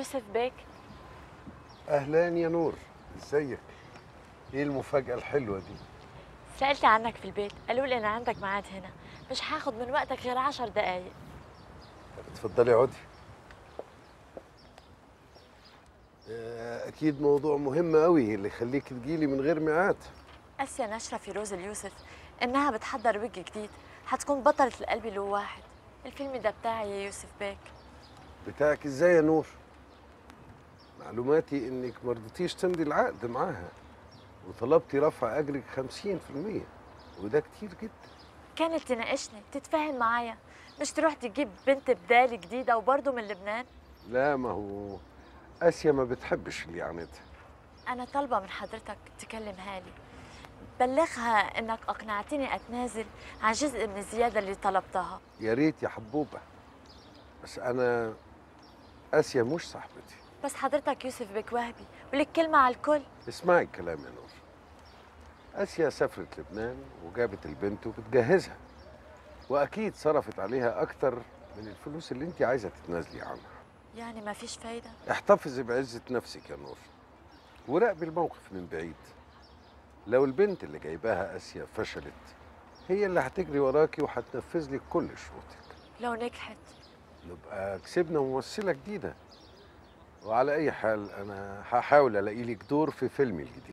يوسف بيك اهلا يا نور ازيك ايه المفاجاه الحلوه دي سألت عنك في البيت قالوا لي إن عندك ميعاد هنا مش هاخد من وقتك غير عشر دقايق اتفضلي اقعدي آه، اكيد موضوع مهم قوي اللي يخليك تجيلي من غير ميعاد أسيا نشرة في روز اليوسف إنها بتحضر ويج جديد هتكون بطلة القلب الواحد الفيلم ده بتاعي يا يوسف بيك بتاعك ازاي يا نور معلوماتي انك ما رضيتيش تمضي العقد معاها وطلبتي رفع اجرك 50% وده كتير جدا كانت تناقشني تتفاهم معايا مش تروح تجيب بنت بدالي جديدة وبرضه من لبنان لا ما هو اسيا ما بتحبش اللي يعاندها أنا طالبة من حضرتك تكلمها لي بلغها إنك أقنعتني أتنازل عن جزء من الزيادة اللي طلبتها يا ريت يا حبوبه بس انا اسيا مش صاحبتي بس حضرتك يوسف بيك وهبي ولك كلمة على الكل اسمعي الكلام يا نور اسيا سافرت لبنان وجابت البنت وبتجهزها واكيد صرفت عليها اكتر من الفلوس اللي انت عايزه تتنازلي عنها يعني ما فيش فايدة احتفظي بعزه نفسك يا نور وراقبي الموقف من بعيد لو البنت اللي جايباها اسيا فشلت هي اللي هتجري وراكي وهتنفذ لك كل شروطك لو نجحت نبقى كسبنا ممثله جديده وعلى اي حال انا هحاول الاقي لك دور في فيلمي الجديد